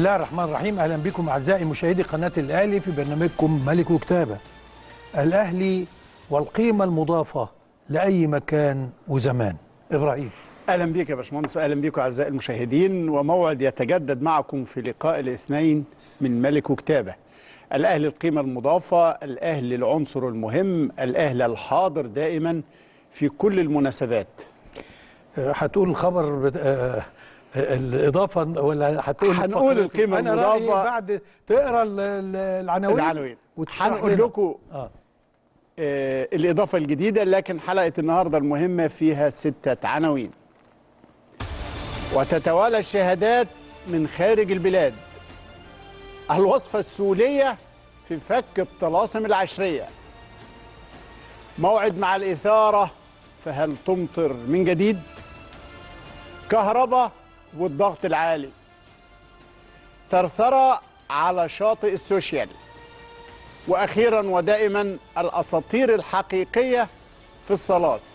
الله الرحمن الرحيم اهلا بكم اعزائي مشاهدي قناه الاهلي في برنامجكم ملك وكتابه. الاهلي والقيمه المضافه لاي مكان وزمان. ابراهيم. اهلا بك يا باشمهندس واهلا بكم اعزائي المشاهدين وموعد يتجدد معكم في لقاء الاثنين من ملك وكتابه. الاهلي القيمه المضافه، الاهلي العنصر المهم، الاهلي الحاضر دائما في كل المناسبات. أه، هتقول الخبر بت... أه، الاضافه ولا هتقول هنقول فقرة؟ القيمة أنا رأيي المضافة. بعد تقرا ال- ال- العناوين العناوين وتشرح هنقول لنا. لكم اه آه الاضافه الجديده لكن حلقه النهارده المهمه فيها سته عناوين. وتتوالى الشهادات من خارج البلاد. الوصفه السوريه في فك الطلاسم العشريه. موعد مع الاثاره فهل تمطر من جديد؟ كهرباء والضغط العالي. ثرثره على شاطئ السوشيال. واخيرا ودائما الاساطير الحقيقيه في الصلاه